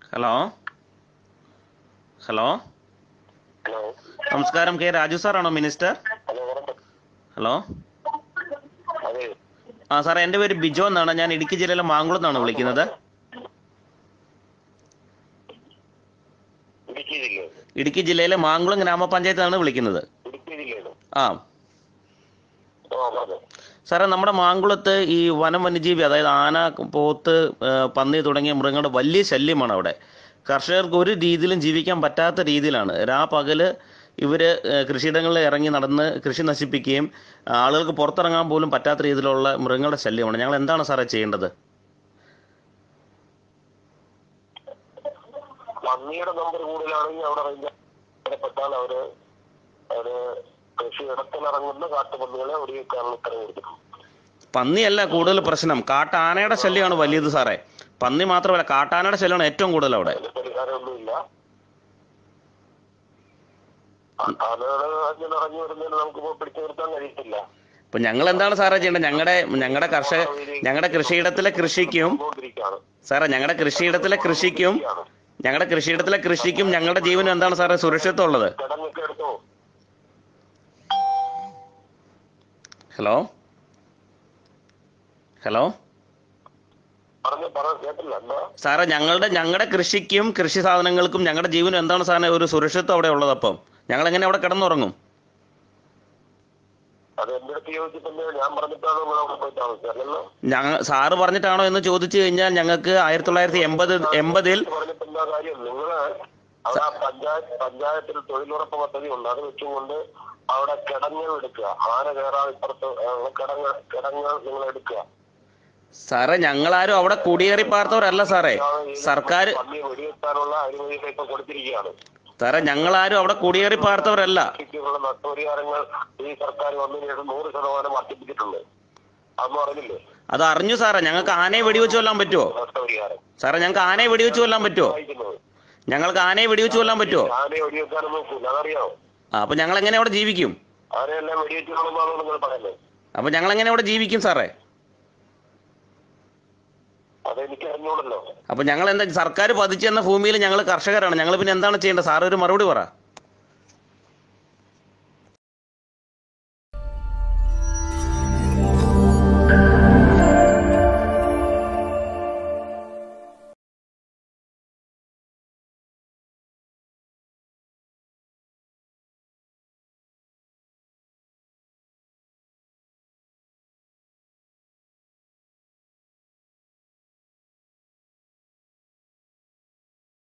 hello hello hello നമസ്കാരം K Raju സാറാണോ minister hello ഉറപ്പ് ഹലോ അതെ ആ സാറേ എൻ്റെ പേര് ബിജോ എന്നാണ് ഞാൻ ഇടുക്കി ജില്ലയിലെ മാങ്കുളം നിന്നാണ് വിളിക്കുന്നത് ഇടുക്കി ജില്ലയിൽ ഇടുക്കി ജില്ലയിലെ മാങ്കുളം ഗ്രാമപഞ്ചായത്താണ് വിളിക്കുന്നത് ഇടുക്കി ജില്ലയിൽ ആ ആ പറഞ്ഞു സാറേ നമ്മുടെ മാങ്കുളത്ത് ഈ വനം വന്യജീവി അതായത് ആന പോത്ത് ഏ, പന്നി തുടങ്ങിയ മൃഗങ്ങളുടെ വലിയ ശല്യമാണ് അവിടെ കർഷകർക്ക് ഒരു രീതിയിലും ജീവിക്കാൻ പറ്റാത്ത രീതിയിലാണ് രാപകല് ഇവർ കൃഷിയിടങ്ങളിൽ ഇറങ്ങി നടന്ന് കൃഷി നശിപ്പിക്കുകയും ആളുകൾക്ക് പുറത്തിറങ്ങാൻ പോലും പറ്റാത്ത രീതിയിലുള്ള മൃഗങ്ങളുടെ ശല്യമാണ് ഞങ്ങൾ എന്താണ് സാറേ ചെയ്യേണ്ടത് പന്നിയുടെ നമ്പർ കൂടുതലാണെങ്കിൽ അവിടെ റേഞ്ചപ്പെട്ടാൽ അവര് അവര് കൃഷി ഇടത്തിലിറങ്ങുന്ന കാട്ടുപന്നികളെ വെടിവെക്കാനുള്ള ഉത്തരവ് കൊടുത്തിട്ടുണ്ട് പന്നിയല്ല കൂടുതൽ പ്രശ്നം കാട്ടാനയുടെ ശല്യമാണ് വലിയത് സാറേ പന്നി മാത്രമല്ല കാട്ടാനയുടെ ശല്യമാണ് ഏറ്റവും കൂടുതൽ അവിടെ അതിന് പരിഹാരമൊന്നുമില്ല ആനകള് അങ്ങനെ ഇറങ്ങി വരുന്നതിന് നമുക്കിപ്പോ പിടിച്ചു നിർത്താൻ കഴിയത്തില്ല ഇപ്പൊ ഞങ്ങൾ എന്താണ് സാറേ ചെയ്യേണ്ടത് ഞങ്ങളുടെ ഞങ്ങളുടെ കർഷക ഞങ്ങളുടെ കൃഷിയിടത്തിലെ കൃഷിക്കും കൊണ്ടിരിക്കുകയാണ് സാറേ ഞങ്ങളുടെ കൃഷിയിടത്തിലെ കൃഷിക്കും ഞങ്ങളുടെ കൃഷിയിടത്തിലെ കൃഷിക്കും ഞങ്ങളുടെ ജീവനും എന്താണ് സാറേ സുരക്ഷിതത്വം ഉള്ളത് കിടങ്ങൊക്കെ എടുത്തോ ഹലോ ഹലോ പറഞ്ഞു പറഞ്ഞു കേട്ടില്ല എന്താ സാറേ ഞങ്ങളുടെ ഞങ്ങളുടെ കൃഷിക്കും കൃഷി സാധനങ്ങൾക്കും ഞങ്ങളുടെ ജീവനും എന്താണ് സാറേ ഒരു സുരക്ഷിതത്വം അവിടെ ഉള്ളത് അപ്പം ഞങ്ങൾ എങ്ങനെ അവിടെ കിടന്നുറങ്ങും അത് എന്റെ അടുത്ത് ചോദിച്ചിട്ടുണ്ട് ഞാൻ പറഞ്ഞിട്ടാണോ നിങ്ങൾ അവിടെ പോയി താമസിച്ചല്ലോ ഞങ്ങൾ സാറ് പറഞ്ഞിട്ടാണോ എന്ന് ചോദിച്ചു കഴിഞ്ഞാൽ ഞങ്ങൾക്ക് ആയിരത്തി തൊള്ളായിരത്തി എൺപത് എൺപതിൽ പറഞ്ഞിട്ട് എന്താ കാര്യം നിങ്ങള് അവിടെ ആ പഞ്ചായത്ത് പഞ്ചായത്തിൽ തൊഴിലുറപ്പ് പദ്ധതി ഉണ്ട് അത് വെച്ചുകൊണ്ട് അവിടെ കിടങ്ങുകൾ എടുക്കുക ആന കയറാൻ ഇപ്പുറത്ത് ഉള്ള കിടങ്ങ് കിടങ്ങ് നിങ്ങൾ എടുക്കുക സാറേ ഞങ്ങളാരും അവിടെ കുടിയേറി പാർത്തവരല്ല സാറേ സർക്കാർ പന്നിയെ വെടിവെക്കാനുള്ള അനുമതിയൊക്കെ ഇപ്പൊ കൊടുത്തിരിക്കുകയാണ് സാറേ ഞങ്ങളാരും അവിടെ കുടിയേറി പാർത്തവരല്ല കൃഷിക്കുള്ള നഷ്ടപരിഹാരങ്ങൾ ഈ സർക്കാർ വന്നതിന് ശേഷം നൂറ് ശതമാനം വർദ്ധിപ്പിച്ചിട്ടുണ്ട് അതൊന്നും അറിഞ്ഞില്ലേ അത് അറിഞ്ഞു സാറേ ഞങ്ങൾക്ക് ആനയെ വെടിവെച്ച് കൊല്ലാൻ പറ്റുമോ നഷ്ടപരിഹാരം സാറേ ഞങ്ങൾക്ക് ആനയെ വെടിവെച്ച് കൊല്ലാൻ പറ്റുമോ വായിക്കുന്നത് ഞങ്ങൾക്ക് ആനയെ വെടിവെച്ച് കൊല്ലാൻ പറ്റുമോ ആനയെ വെടിവെക്കാനൊന്നും നോക്കൂല അതറിയാമോ ആ അപ്പൊ ഞങ്ങൾ എങ്ങനെ അവിടെ ജീവിക്കും ആനയെല്ലാം വെടിവെച്ചിട്ടുള്ളതാണ് നിങ്ങൾ പറയുന്നത് അപ്പൊ ഞങ്ങൾ എങ്ങനെ അവിടെ ജീവിക്കും സാറേ അതെനിക്ക് അറിഞ്ഞൂടല്ലോ അപ്പൊ ഞങ്ങൾ എന്താ സർക്കാർ പതിച്ചു തന്ന ഭൂമിയിൽ ഞങ്ങൾ കർഷകരാണ് ഞങ്ങൾ പിന്നെ എന്താണ് ചെയ്യേണ്ടത് സാറ് ഒരു മറുപടി പറ